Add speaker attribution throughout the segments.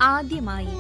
Speaker 1: ആദ്യമായി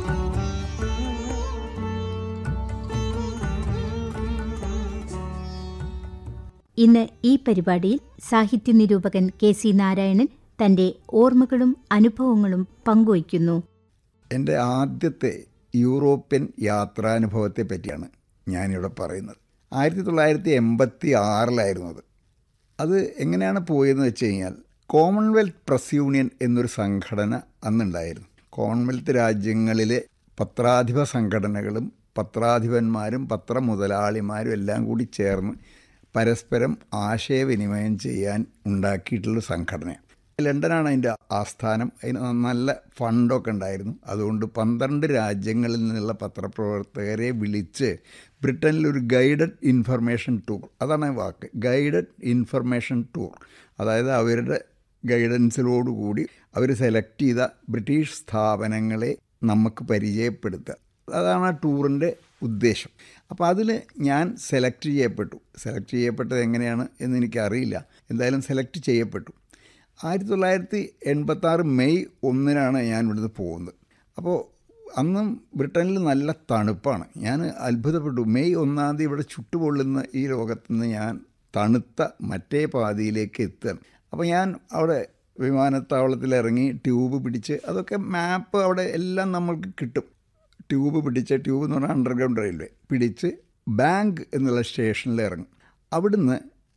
Speaker 2: ഇന്ന് ഈ പരിപാടിയിൽ സാഹിത്യ നിരൂപകൻ കെ സി നാരായണൻ തന്റെ ഓർമ്മകളും അനുഭവങ്ങളും പങ്കുവയ്ക്കുന്നു
Speaker 3: എൻ്റെ ആദ്യത്തെ യൂറോപ്യൻ യാത്രാനുഭവത്തെ പറ്റിയാണ് ഞാനിവിടെ പറയുന്നത് ആയിരത്തി തൊള്ളായിരത്തി എൺപത്തി ആറിലായിരുന്നു അത് അത് എങ്ങനെയാണ് പോയതെന്ന് വെച്ച് കഴിഞ്ഞാൽ കോമൺവെൽത്ത് പ്രസ് യൂണിയൻ എന്നൊരു സംഘടന അന്നുണ്ടായിരുന്നു കോമൺവെൽത്ത് രാജ്യങ്ങളിലെ പത്രാധിപ സംഘടനകളും പത്രാധിപന്മാരും പത്രമുതലാളിമാരും എല്ലാം കൂടി ചേർന്ന് പരസ്പരം ആശയവിനിമയം ചെയ്യാൻ ഉണ്ടാക്കിയിട്ടുള്ള സംഘടനയാണ് ലണ്ടനാണ് അതിൻ്റെ ആസ്ഥാനം അതിന് നല്ല ഫണ്ടൊക്കെ ഉണ്ടായിരുന്നു അതുകൊണ്ട് പന്ത്രണ്ട് രാജ്യങ്ങളിൽ നിന്നുള്ള പത്രപ്രവർത്തകരെ വിളിച്ച് ബ്രിട്ടനിൽ ഒരു ഗൈഡഡ് ഇൻഫർമേഷൻ ടൂർ അതാണ് ആ വാക്ക് ഗൈഡഡ് ഇൻഫർമേഷൻ ടൂർ അതായത് അവരുടെ ഗൈഡൻസിലോടുകൂടി അവർ സെലക്ട് ചെയ്ത ബ്രിട്ടീഷ് സ്ഥാപനങ്ങളെ നമുക്ക് പരിചയപ്പെടുത്തുക അതാണ് ആ ടൂറിൻ്റെ ഉദ്ദേശം അപ്പോൾ അതിൽ ഞാൻ സെലക്ട് ചെയ്യപ്പെട്ടു സെലക്ട് ചെയ്യപ്പെട്ടത് എങ്ങനെയാണ് എന്ന് എനിക്കറിയില്ല എന്തായാലും സെലക്ട് ചെയ്യപ്പെട്ടു ആയിരത്തി തൊള്ളായിരത്തി എൺപത്തി ആറ് മെയ് ഒന്നിനാണ് ഞാൻ ഇവിടുന്ന് പോകുന്നത് അപ്പോൾ അന്നും ബ്രിട്ടനിൽ നല്ല തണുപ്പാണ് ഞാൻ അത്ഭുതപ്പെട്ടു മെയ് ഒന്നാം തീയതി ഇവിടെ ചുട്ടുപൊള്ളുന്ന ഈ ലോകത്ത് നിന്ന് ഞാൻ തണുത്ത മറ്റേ പാതിയിലേക്ക് എത്തുകയാണ് അപ്പോൾ ഞാൻ അവിടെ വിമാനത്താവളത്തിൽ ഇറങ്ങി ട്യൂബ് പിടിച്ച് അതൊക്കെ മാപ്പ് അവിടെ എല്ലാം നമ്മൾക്ക് കിട്ടും ട്യൂബ് പിടിച്ച് ട്യൂബ് എന്ന് പറഞ്ഞാൽ അണ്ടർഗ്രൗണ്ട് റെയിൽവേ പിടിച്ച് ബാങ്ക് എന്നുള്ള സ്റ്റേഷനിൽ ഇറങ്ങും അവിടുന്ന്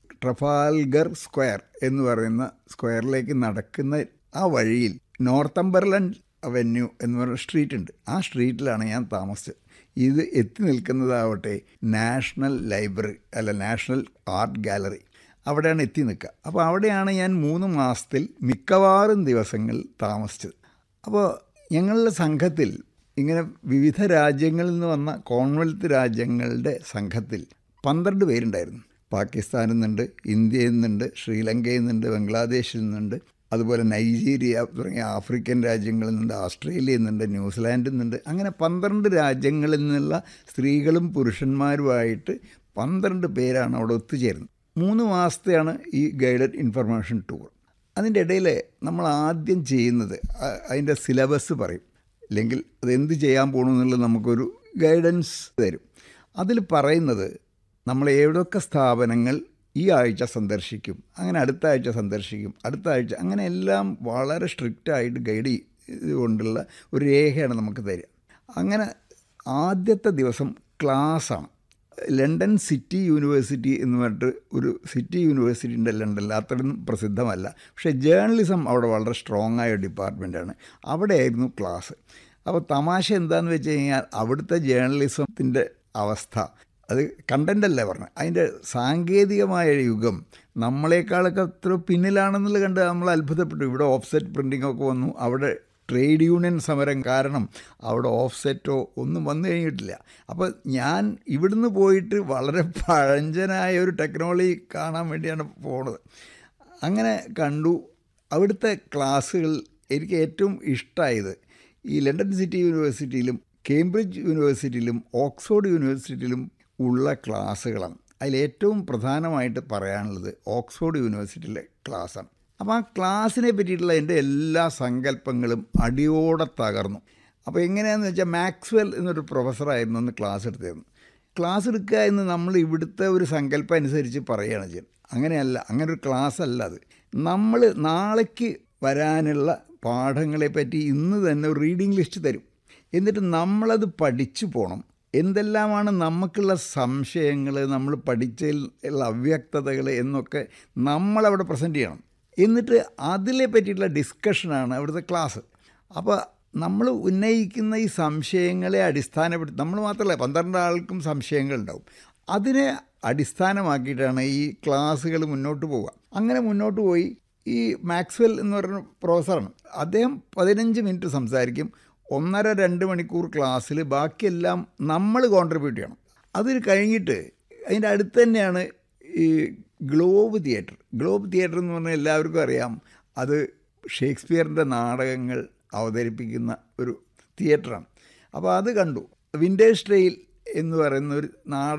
Speaker 3: ട്രഫാൽഗർ സ്ക്വയർ എന്ന് പറയുന്ന സ്ക്വയറിലേക്ക് നടക്കുന്ന ആ വഴിയിൽ നോർത്തംബർലൻഡ് അവന്യൂ എന്ന് പറയുന്ന സ്ട്രീറ്റ് ഉണ്ട് ആ സ്ട്രീറ്റിലാണ് ഞാൻ താമസിച്ചത് ഇത് എത്തി നിൽക്കുന്നതാവട്ടെ നാഷണൽ ലൈബ്രറി അല്ല നാഷണൽ ആർട്ട് ഗാലറി അവിടെയാണ് എത്തി നിൽക്കുക അപ്പോൾ അവിടെയാണ് ഞാൻ മൂന്ന് മാസത്തിൽ മിക്കവാറും ദിവസങ്ങൾ താമസിച്ചത് അപ്പോൾ ഞങ്ങളുടെ സംഘത്തിൽ ഇങ്ങനെ വിവിധ രാജ്യങ്ങളിൽ നിന്ന് വന്ന കോമൺവെൽത്ത് രാജ്യങ്ങളുടെ സംഘത്തിൽ പന്ത്രണ്ട് പേരുണ്ടായിരുന്നു പാകിസ്ഥാനിൽ നിന്നുണ്ട് ഇന്ത്യയിൽ നിന്നുണ്ട് ശ്രീലങ്കയിൽ നിന്നുണ്ട് ബംഗ്ലാദേശിൽ നിന്നുണ്ട് അതുപോലെ നൈജീരിയ തുടങ്ങിയ ആഫ്രിക്കൻ രാജ്യങ്ങളിൽ നിന്നുണ്ട് ഓസ്ട്രേലിയയിൽ നിന്നുണ്ട് ന്യൂസിലാൻഡിൽ നിന്നുണ്ട് അങ്ങനെ പന്ത്രണ്ട് രാജ്യങ്ങളിൽ നിന്നുള്ള സ്ത്രീകളും പുരുഷന്മാരുമായിട്ട് പന്ത്രണ്ട് പേരാണ് അവിടെ ഒത്തുചേരുന്നത് മൂന്ന് മാസത്തെയാണ് ഈ ഗൈഡഡ് ഇൻഫർമേഷൻ ടൂർ അതിൻ്റെ ഇടയിൽ നമ്മൾ ആദ്യം ചെയ്യുന്നത് അതിൻ്റെ സിലബസ് പറയും അല്ലെങ്കിൽ അതെന്ത് ചെയ്യാൻ പോകണമെന്നുള്ളത് നമുക്കൊരു ഗൈഡൻസ് തരും അതിൽ പറയുന്നത് നമ്മൾ ഏതൊക്കെ സ്ഥാപനങ്ങൾ ഈ ആഴ്ച സന്ദർശിക്കും അങ്ങനെ അടുത്ത ആഴ്ച സന്ദർശിക്കും അടുത്ത ആഴ്ച അങ്ങനെ എല്ലാം വളരെ സ്ട്രിക്റ്റായിട്ട് ഗൈഡ് കൊണ്ടുള്ള ഒരു രേഖയാണ് നമുക്ക് തരിക അങ്ങനെ ആദ്യത്തെ ദിവസം ക്ലാസ്സാണ് ലണ്ടൻ സിറ്റി യൂണിവേഴ്സിറ്റി എന്ന് പറഞ്ഞിട്ട് ഒരു സിറ്റി യൂണിവേഴ്സിറ്റി ഉണ്ട് ലണ്ടനിൽ അത്രയൊന്നും പ്രസിദ്ധമല്ല പക്ഷേ ജേർണലിസം അവിടെ വളരെ സ്ട്രോങ് ആയ ഡിപ്പാർട്ട്മെൻറ്റാണ് അവിടെയായിരുന്നു ക്ലാസ് അപ്പോൾ തമാശ എന്താണെന്ന് വെച്ച് കഴിഞ്ഞാൽ അവിടുത്തെ ജേർണലിസത്തിൻ്റെ അവസ്ഥ അത് കണ്ടൻ്റ് അല്ലേ പറഞ്ഞത് അതിൻ്റെ സാങ്കേതികമായ യുഗം നമ്മളെക്കാളൊക്കെ അത്ര പിന്നിലാണെന്നുള്ളത് കണ്ട് നമ്മൾ അത്ഭുതപ്പെട്ടു ഇവിടെ ഓഫ്സെറ്റ് പ്രിൻറ്റിംഗ് ഒക്കെ വന്നു അവിടെ ട്രേഡ് യൂണിയൻ സമരം കാരണം അവിടെ ഓഫ്സെറ്റോ ഒന്നും വന്നു കഴിഞ്ഞിട്ടില്ല അപ്പോൾ ഞാൻ ഇവിടുന്ന് പോയിട്ട് വളരെ പഴഞ്ചനായ ഒരു ടെക്നോളജി കാണാൻ വേണ്ടിയാണ് പോണത് അങ്ങനെ കണ്ടു അവിടുത്തെ ക്ലാസ്സുകൾ എനിക്ക് ഏറ്റവും ഇഷ്ടമായത് ഈ ലണ്ടൻ സിറ്റി യൂണിവേഴ്സിറ്റിയിലും കേംബ്രിഡ്ജ് യൂണിവേഴ്സിറ്റിയിലും ഓക്സ്ഫോർഡ് യൂണിവേഴ്സിറ്റിയിലും ഉള്ള ക്ലാസ്സുകളാണ് അതിലേറ്റവും പ്രധാനമായിട്ട് പറയാനുള്ളത് ഓക്സ്ഫോർഡ് യൂണിവേഴ്സിറ്റിയിലെ ക്ലാസ്സാണ് അപ്പോൾ ആ ക്ലാസ്സിനെ പറ്റിയിട്ടുള്ള എൻ്റെ എല്ലാ സങ്കല്പങ്ങളും അടിയോടെ തകർന്നു അപ്പോൾ എങ്ങനെയാണെന്ന് വെച്ചാൽ മാക്സ്വെൽ എന്നൊരു പ്രൊഫസറായിരുന്നു അന്ന് ക്ലാസ് എടുത്തിരുന്നു ക്ലാസ് എടുക്കുക എന്ന് നമ്മൾ ഇവിടുത്തെ ഒരു സങ്കല്പം അനുസരിച്ച് പറയുകയാണ് ചെയ്യുന്നത് അങ്ങനെയല്ല അങ്ങനെ ഒരു ക്ലാസ് അല്ല അത് നമ്മൾ നാളേക്ക് വരാനുള്ള പാഠങ്ങളെ പറ്റി ഇന്ന് തന്നെ ഒരു റീഡിംഗ് ലിസ്റ്റ് തരും എന്നിട്ട് നമ്മളത് പഠിച്ചു പോകണം എന്തെല്ലാമാണ് നമുക്കുള്ള സംശയങ്ങൾ നമ്മൾ പഠിച്ചതിൽ ഉള്ള അവ്യക്തതകൾ എന്നൊക്കെ നമ്മളവിടെ പ്രസൻറ്റ് ചെയ്യണം എന്നിട്ട് അതിനെ പറ്റിയിട്ടുള്ള ഡിസ്കഷനാണ് അവിടുത്തെ ക്ലാസ് അപ്പോൾ നമ്മൾ ഉന്നയിക്കുന്ന ഈ സംശയങ്ങളെ അടിസ്ഥാനപ്പെടുത്തി നമ്മൾ മാത്രമല്ല പന്ത്രണ്ട് ആൾക്കും സംശയങ്ങളുണ്ടാവും അതിനെ അടിസ്ഥാനമാക്കിയിട്ടാണ് ഈ ക്ലാസ്സുകൾ മുന്നോട്ട് പോവുക അങ്ങനെ മുന്നോട്ട് പോയി ഈ മാക്സ്വെൽ എന്ന് പറയുന്ന പ്രൊഫസറാണ് അദ്ദേഹം പതിനഞ്ച് മിനിറ്റ് സംസാരിക്കും ഒന്നര രണ്ട് മണിക്കൂർ ക്ലാസ്സിൽ ബാക്കിയെല്ലാം നമ്മൾ കോൺട്രിബ്യൂട്ട് ചെയ്യണം അതിൽ കഴിഞ്ഞിട്ട് അതിൻ്റെ അടുത്ത് തന്നെയാണ് ഈ ഗ്ലോബ് തിയേറ്റർ ഗ്ലോബ് തിയേറ്റർ എന്ന് പറഞ്ഞാൽ എല്ലാവർക്കും അറിയാം അത് ഷേക്സ്പിയറിൻ്റെ നാടകങ്ങൾ അവതരിപ്പിക്കുന്ന ഒരു തിയേറ്ററാണ് അപ്പോൾ അത് കണ്ടു വിൻറ്റേജ് ട്രെയിൽ എന്ന് പറയുന്ന ഒരു നാടക